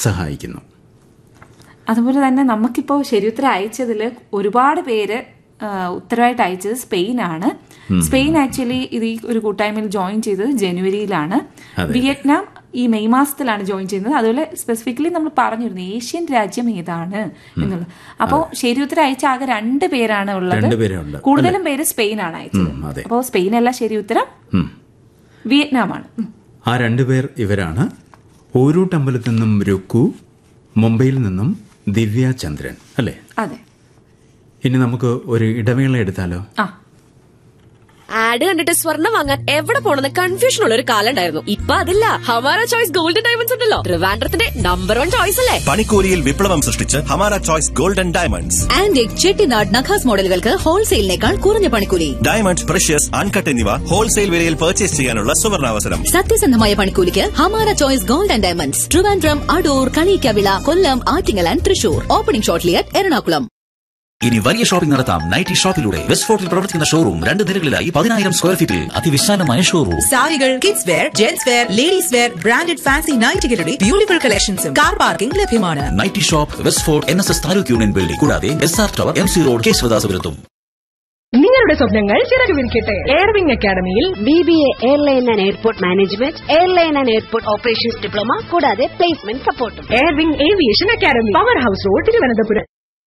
സഹായിക്കുന്നു അതുപോലെ തന്നെ നമുക്കിപ്പോൾ ശരിയുത്തരം അയച്ചതിൽ ഒരുപാട് പേര് ആ, ഉത്തരവായിട്ട് അയച്ചത് സ്പെയിനാണ് സ്പെയിൻ ആക്ച്വലി ഇത് ഈ ഒരു കൂട്ടായ്മയിൽ ജോയിൻ ചെയ്തത് ജനുവരിയിലാണ് അതെ. വിയറ്റ്നാം ഈ മെയ് മാസത്തിലാണ് ജോയിൻ ചെയ്യുന്നത് അതുപോലെ സ്പെസിഫിക്കലി നമ്മൾ പറഞ്ഞിരുന്നു ഏഷ്യൻ രാജ്യം ഏതാണ് എന്നുള്ളത് അപ്പോൾ ശരിയുത്തരം അയച്ച ആകെ രണ്ട് പേരാണ് ഉള്ളത് രണ്ടുപേരേ ഉള്ളൂ. കൂടുതലും പേര് സ്പെയിനാണ് അയച്ചത് ഉം, അതെ. അപ്പോൾ സ്പെയിനല്ല ശരിയുത്തരം ഉം. വിയറ്റ്നാമാണ് ഉം. ആ രണ്ടുപേർ ഇവരാണ് ഊരൂട്ടമ്പലത്തിൽ നിന്നും രുക്കു മുംബൈയിൽ നിന്നും ദിവ്യ ചന്ദ്രൻ അല്ലേ അതെ ഇനി നമുക്ക് ഒരു ഇടവേള എടുത്താലോ ആ ആഡ് കണ്ടിട്ട് സ്വർണ്ണം വാങ്ങാൻ എവിടെ പോണെന്ന് കൺഫ്യൂഷൻ ഉള്ള ഒരു കാലം ഉണ്ടായിരുന്നു ഇപ്പൊ അതില്ല ഹമാര ചോയ്സ് ഗോൾഡൻ ഡയമണ്ട്സ് ഉണ്ടല്ലോ ട്രിവാൻഡ്രത്തിന്റെ നമ്പർ വൺ ചോയ്സ് അല്ലേ പണിക്കൂലിയിൽ വിപ്ലവം സൃഷ്ടിച്ച് Hamara choice golden diamonds antique Chettinad Nakas മോഡലുകൾക്ക് ഹോൾസെയിലിനേക്കാൾ കുറഞ്ഞ പണിക്കൂലി ഡയമണ്ട് പ്രഷ്യസ് അൺകട്ട് എന്നിവ ഹോൾസെയിൽ വിലയിൽ പർച്ചേസ് ചെയ്യാനുള്ള സുവർണാവസരം സത്യസന്ധമായ പണിക്കൂലിക്ക് Hamara choice gold and diamonds Trivandrum Adoor Kaliyikkavila Kollam Attingal and Thrissur opening shortly at Ernakulam ഇനി വലിയ ഷോപ്പിംഗ് നടത്താം നൈറ്റി ഷോപ്പിലൂടെ വെസ്റ്റ് ഫോർട്ടിൽ പ്രവർത്തിക്കുന്ന ഷോറൂം രണ്ട് നിലകളിലായി പതിനായിരം സ്ക്വയർ ഫീറ്റിൽ അതിവിശാലമായ ഷോറൂം സാരികൾ kids wear gents wear ladies wear branded fancy നൈറ്റുകളുടെ ബ്യൂട്ടിഫുൾ കളക്ഷൻസും കാർ പാർക്കിംഗ് ലഭ്യമാണ് nighty shop West Fort N S S taluk union building കൂടാതെ S R tower M C road കേശവദാസപുരത്തും നിങ്ങളുടെ സ്വപ്നങ്ങൾ ചിറകു വിരിക്കട്ടെ എയർവിംഗ് അക്കാദമിയിൽ B B A airline and airport management airline and airport operations diploma കൂടാതെ പ്ലേസ്മെന്റ് സപ്പോർട്ടും Airwing aviation academy power house road Thiruvananthapuram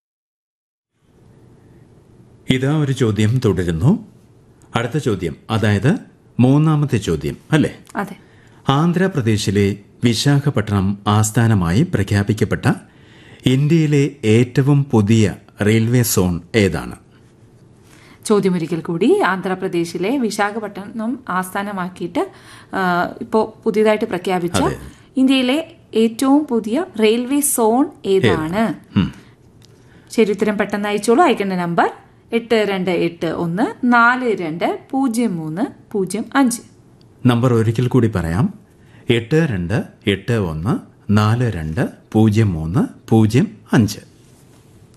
ഇതാ ഒരു ചോദ്യം തുടരുന്നു അടുത്ത ചോദ്യം അതായത് മൂന്നാമത്തെ ചോദ്യം അല്ലേ അതെ ആന്ധ്രാപ്രദേശിലെ വിശാഖപട്ടണം ആസ്ഥാനമായി പ്രഖ്യാപിക്കപ്പെട്ട ഇന്ത്യയിലെ ഏറ്റവും പുതിയ റെയിൽവേ സോൺ ഏതാണ് ചോദ്യമൊരിക്കൽ കൂടി ആന്ധ്രാപ്രദേശിലെ വിശാഖപട്ടണം ആസ്ഥാനമാക്കിയിട്ട് ഇപ്പോൾ പുതിയതായിട്ട് പ്രഖ്യാപിച്ച അതെ. ഇന്ത്യയിലെ ഏറ്റവും പുതിയ റെയിൽവേ സോൺ ഏതാണ് ശരി ഉത്തരം പെട്ടെന്ന് അയച്ചോളൂ അയക്കേണ്ട നമ്പർ എട്ട് രണ്ട് എട്ട് ഒന്ന് നാല് രണ്ട് പൂജ്യം മൂന്ന് പൂജ്യം അഞ്ച് നമ്പർ ഒരിക്കൽ കൂടി പറയാം എട്ട് രണ്ട് എട്ട് ഒന്ന് നാല് രണ്ട് പൂജ്യം മൂന്ന് പൂജ്യം അഞ്ച്